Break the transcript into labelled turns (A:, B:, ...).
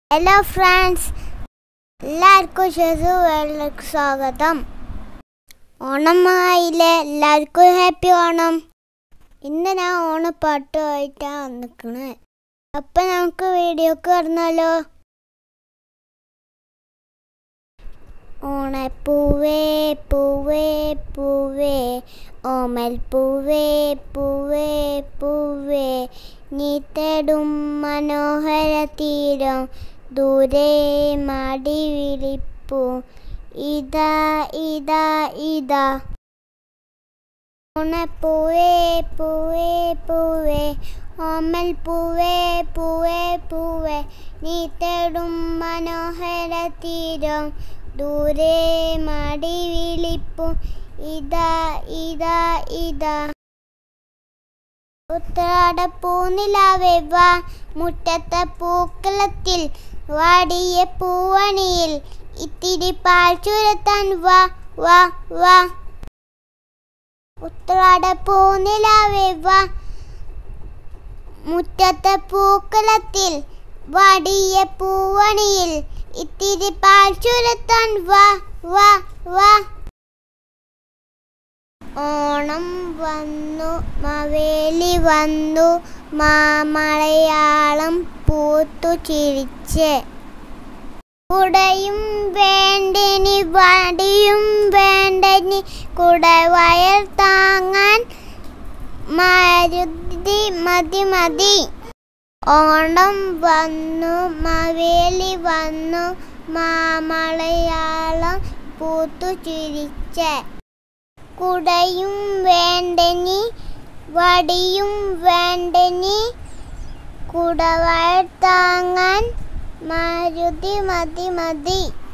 A: hello friends എല്ലാവർക്കും ഷെസുവേളിലേക്ക് സ്വാഗതം ഓണമായില്ലേ എല്ലാവർക്കും ഹാപ്പി ഓണം ഇന്ന് ഞാൻ ഓണപ്പാട്ടുമായിട്ടാണ് വന്നിക്കണേ അപ്പം നമുക്ക് വീഡിയോക്ക് പറഞ്ഞാലോ ഓണപ്പൂവേ പൂവേ പൂവേ ഓമൽ പൂവേ പൂവേ പൂവേ നീ തേടും മനോഹര തീരം ദൂരെ മാടി വിളിപ്പു ഇതാ ഇതാ ഇതാ ഓണപ്പൂവേ പൂവേ പൂവേ ഓമൽ പൂവേ പൂവേ പൂവേ നീ തേടും മനോഹര തീരം ദൂരെ മാടി വിളിപ്പു ഇതാ ഇതാ ഇതാ ഉത്രാട പൂനിലാവേ വാ മുറ്റത്തെ പൂക്കളത്തിൽ വാടിയ പൂവണിയിൽ ഇത്തിരി പാൽ ചുരത്താൻ വാ വാ വാ ഉത്രാട പൂനിലാവേ വാ മുറ്റത്തെ പൂക്കളത്തിൽ വാടിയ പൂവണിയിൽ ഇത്തിരി പാൽ ചുരത്താൻ വാ വാ വാ ഓണം വന്നു മവേലി വന്നു മാമലയാളം പൂത്തു ചിരിച്ച് കുടയും വേണ്ടനി വടിയും വേണ്ടനി കുടവയർ താങ്ങാൻ മരുതി മതി മതി ഓണം വന്നു മവേലി വന്നു മാമലയാളം പൂത്തു ചിരിച്ച് കുടയും വേണ്ടനി വടിയും വേണ്ടനി കുടവയർ താങ്ങാൻ മരുതി മതി മതി